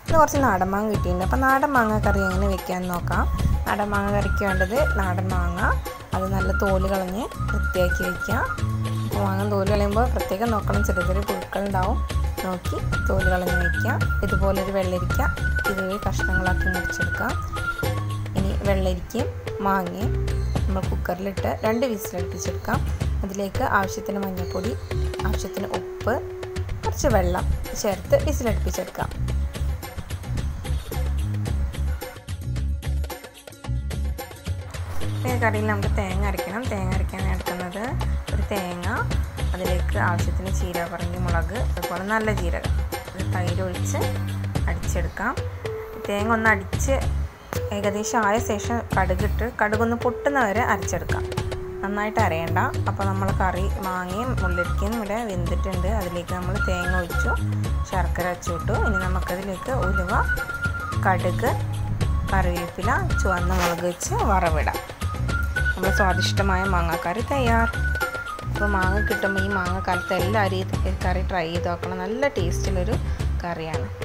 ഇത് കുറച്ച് നാടൻ മാങ്ങ കിട്ടിയിട്ടുണ്ട് അപ്പോൾ നാടൻ മാങ്ങ കറി എങ്ങനെ വെക്കാമെന്ന് നോക്കാം നാടൻ മാങ്ങ കറിക്ക് വേണ്ടത് നാടൻ മാങ്ങ അത് നല്ല തോല് കളഞ്ഞ് വൃത്തിയാക്കി വയ്ക്കുക അപ്പോൾ മാങ്ങ തോല് കളയുമ്പോൾ പ്രത്യേകം നോക്കണം ചെറിയ ചെറിയ പുഴുക്കളുണ്ടാവും നോക്കി തോല് കളഞ്ഞ് വയ്ക്കുക ഇതുപോലൊരു വെള്ളരിക്ക ഇതുവഴി കഷ്ണങ്ങളാക്കി മുറിച്ചെടുക്കാം ഇനി വെള്ളരിക്കയും മാങ്ങയും നമ്മൾ കുക്കറിലിട്ട് രണ്ട് വിസിലടുപ്പിച്ചെടുക്കാം അതിലേക്ക് ആവശ്യത്തിന് മഞ്ഞൾപ്പൊടി ആവശ്യത്തിന് ഉപ്പ് കുറച്ച് വെള്ളം ചേർത്ത് വിസിലടുപ്പിച്ചെടുക്കാം ഈ കറിയിൽ നമുക്ക് തേങ്ങ അരയ്ക്കണം തേങ്ങ അരയ്ക്കാൻ എടുക്കുന്നത് ഒരു തേങ്ങ അതിലേക്ക് ആവശ്യത്തിന് ചീരപറങ്കി മുളക് അതുപോലെ നല്ല ജീരകം ഒരു തൈര് ഒഴിച്ച് അടിച്ചെടുക്കാം തേങ്ങ ഒന്ന് അടിച്ച് ഏകദേശം ആയ ശേഷം കടുകിട്ട് കടുകൊന്ന് പൊട്ടുന്ന വരെ അരച്ചെടുക്കാം നന്നായിട്ട് അരയണ്ട അപ്പോൾ നമ്മൾ കറി മാങ്ങയും മുള്ളിരിക്കയും ഇവിടെ വെന്തിട്ടുണ്ട് അതിലേക്ക് നമ്മൾ തേങ്ങ ഒഴിച്ചു ശർക്കര അച്ചുവിട്ടു ഇനി നമുക്കതിലേക്ക് ഉലുവ കടുക് കറിവേപ്പില ചുവന്ന മുളക് വെച്ച് വറവിടാം നമ്മൾ സ്വാദിഷ്ടമായ മാങ്ങാക്കറി തയ്യാർ അപ്പോൾ മാങ്ങ കിട്ടുമ്പോൾ ഈ മാങ്ങ കാലത്ത് എല്ലാവരും ഈ കറി ട്രൈ ചെയ്ത് നോക്കണം നല്ല ടേസ്റ്റിലൊരു കറിയാണ്